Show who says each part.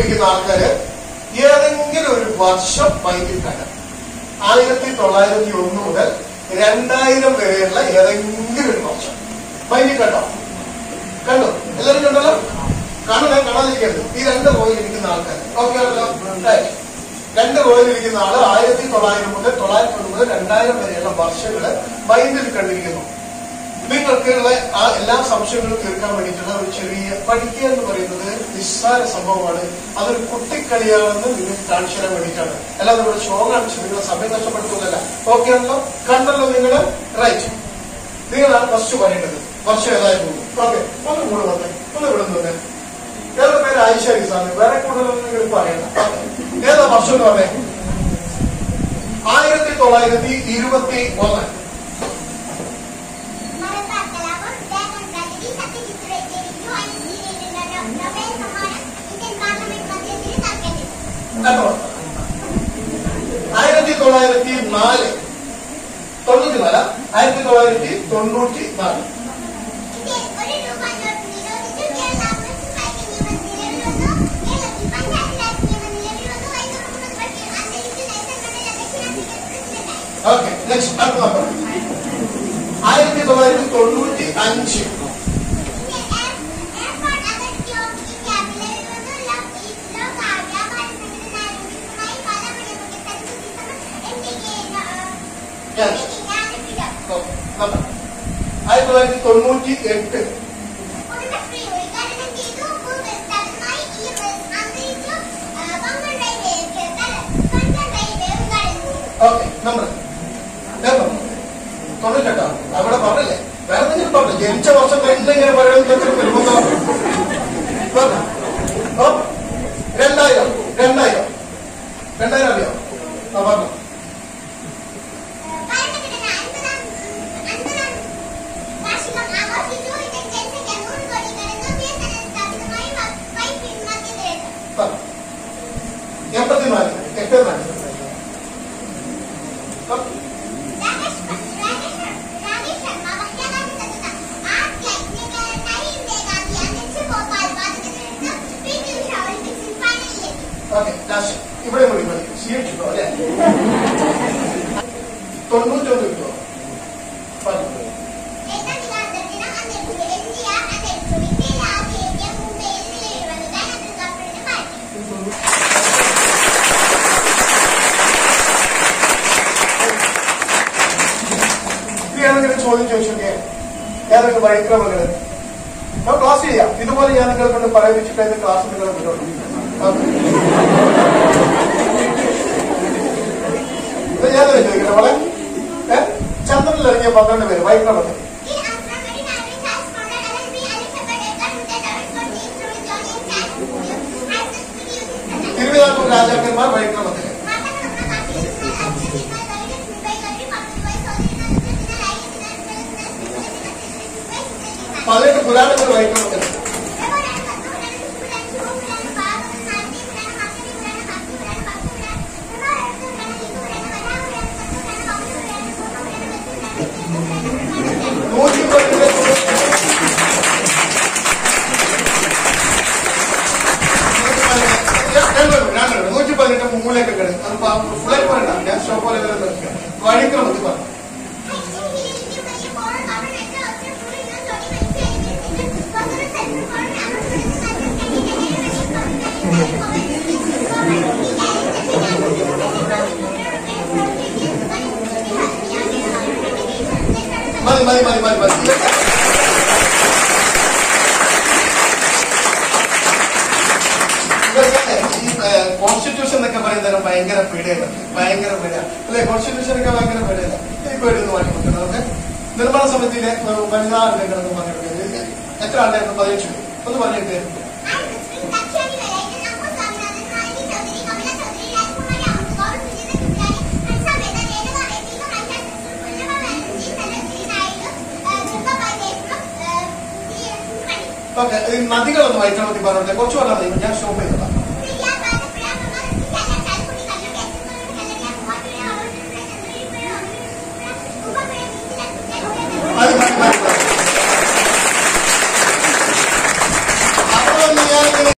Speaker 1: ഇരിക്കുന്ന ആൾക്കാര് ഏതെങ്കിലും ഒരു വർഷം മൈൻഡിൽ കാണാം ആയിരത്തി തൊള്ളായിരത്തി ഒന്ന് മുതൽ രണ്ടായിരം വരെയുള്ള ഏതെങ്കിലും ഒരു വർഷം മൈൻഡിൽ കണ്ടോ കണ്ടോ എല്ലാവരും കണ്ടല്ലോ കാണണേ കാണാതിരിക്കരുത് ഈ രണ്ട് റോയിൽ ഇരിക്കുന്ന ആൾക്കാർ ഓക്കെ ആണല്ലോ Right. രണ്ട് റോയിൽ ഇരിക്കുന്ന ആള് ആയിരത്തി തൊള്ളായിരം മുതൽ തൊള്ളായിരത്തി ഒന്ന് മുതൽ രണ്ടായിരം വരെയുള്ള വർഷങ്ങള് മൈൻഡിൽ കണ്ടിരിക്കുന്നു നിങ്ങൾക്കുള്ള ആ എല്ലാ സംശയങ്ങളും തീർക്കാൻ വേണ്ടിയിട്ടുള്ള ഒരു ചെറിയ പഠിക്കുക എന്ന് പറയുന്നത് നിസ്സാര സംഭവമാണ് അതൊരു കുട്ടിക്കളിയാണെന്ന് നിങ്ങൾക്ക് കാണിച്ചു തരാൻ വേണ്ടിയിട്ടാണ് അല്ലാതെ ഇവിടെ ഷോ കാണിച്ച് നിങ്ങളെ സമയം നഷ്ടപ്പെടുത്തുന്നതല്ല ഓക്കെ ആണല്ലോ കണ്ടല്ലോ നിങ്ങൾ റൈറ്റ് നിങ്ങളാണ് ഫസ്റ്റ് പറയേണ്ടത് വർഷം ഏതായിരുന്നു ഓക്കെ ഒന്ന് കൂടെ വന്നേ ഒന്ന് ഇവിടെ നിന്ന് ഏതൊക്കെ പേര് ആയിഷ ഇസാണ് വേറെ കൂടുതലൊന്നും നിങ്ങൾ പറയണം ഏതാ വർഷം എന്ന് പറഞ്ഞേ ആയിരത്തി തൊള്ളായിരത്തി ഇരുപത്തി ഒന്ന് കേട്ടോ ആയിരത്തി തൊള്ളായിരത്തി നാല് തൊണ്ണൂറ്റി നാല് ആയിരത്തി തൊള്ളായിരത്തി തൊണ്ണൂറ്റി നാല് ഓക്കെ നെക്സ്റ്റ് അടുത്ത നമ്പർ ആയിരത്തി തൊള്ളായിരത്തി തൊണ്ണൂറ്റി അഞ്ച് നമ്പർ ആയിരത്തി തൊള്ളായിരത്തി തൊണ്ണൂറ്റി എട്ട് ഓക്കെ നമ്പർ നമ്പർ തൊണ്ണൂറ്റെട്ടോ അവിടെ പറഞ്ഞില്ലേ വേറെ എന്തെങ്കിലും പറഞ്ഞു ജനിച്ച വർഷം കഴിഞ്ഞിട്ട് ഇങ്ങനെ പറയുന്നത് നിർബന്ധം പറഞ്ഞോ. ഓ രണ്ടായിരം രണ്ടായിരം രണ്ടായിരം അറിയോ ആ പറഞ്ഞു പറഞ്ഞു എൺപത്തിനാല് എട്ട് നാല് പറഞ്ഞു. ഓക്കെ ലാസ്റ്റ് ഇവിടെ കൂടി മതി സി എച്ച് കിട്ടോ അല്ലേ തൊണ്ണൂറ്റൊന്ന് കിട്ടോ പറഞ്ഞു ഇത് ഏതെങ്കിലും ചോദ്യം ചോദിച്ചോക്കെ ഏതെങ്കിലും വഴിക്രമങ്ങള് ഞാൻ ക്ലാസ് ചെയ്യാം ഇതുപോലെ ഞാൻ നിങ്ങളെ കൊണ്ട് പറയിപ്പിച്ചിട്ട് അതിന്റെ ക്ലാസ് നിങ്ങൾ വിടുള്ളൂ ഇത് ഞാൻ ചോദിക്കട്ടെ മോളെ ഏ ചന്ദ്രനിൽ ഇറങ്ങിയ പന്ത്രണ്ട് പേര് വൈക്രമത്തിൽ തിരുവിതാംകൂർ രാജാക്കന്മാർ വൈക്രമത്തിൽ പതിനെട്ട് പുരാണങ്ങൾ വൈക്രമത്തിൽ നൂറ്റി പതിനെട്ട് നൂറ്റി പതിനെട്ട് മൂലൊക്കെ കിടക്കും അത് ഫുള്ളായി പറയണ്ട ഞാൻ ഷോ പോലെ വഴിക്രമത്തിൽ പറഞ്ഞു മതി മതി മതി മതി മതി ഇതൊക്കെ ഈ കോൺസ്റ്റിറ്റ്യൂഷൻ എന്നൊക്കെ പറയുന്നത് ഭയങ്കര പീഡയാണ് ഭയങ്കര പീഡ അല്ലെ കോൺസ്റ്റിറ്റ്യൂഷൻ ഒക്കെ ഭയങ്കര പീഡയല്ല ഈ പേടിയൊന്ന് മാറ്റി കൊടുക്കണം നമുക്ക് നിർമ്മാണ സമിതിയിലെ ഒരു വനിതാ അംഗങ്ങളെന്ന് പറഞ്ഞിട്ടുണ്ട് എത്ര ആളുണ്ടായിരുന്നു പതിനഞ്ച് പേര് ഒന്ന് പറഞ്ഞിട്ട് ഓക്കെ ഈ നദികളൊന്ന് വൈക്രമത്തിൽ പറഞ്ഞിട്ട് കുറച്ച് പറഞ്ഞാൽ മതി ഞാൻ സ്റ്റോപ്പ് ചെയ്തതാണ് മതി മതി മതി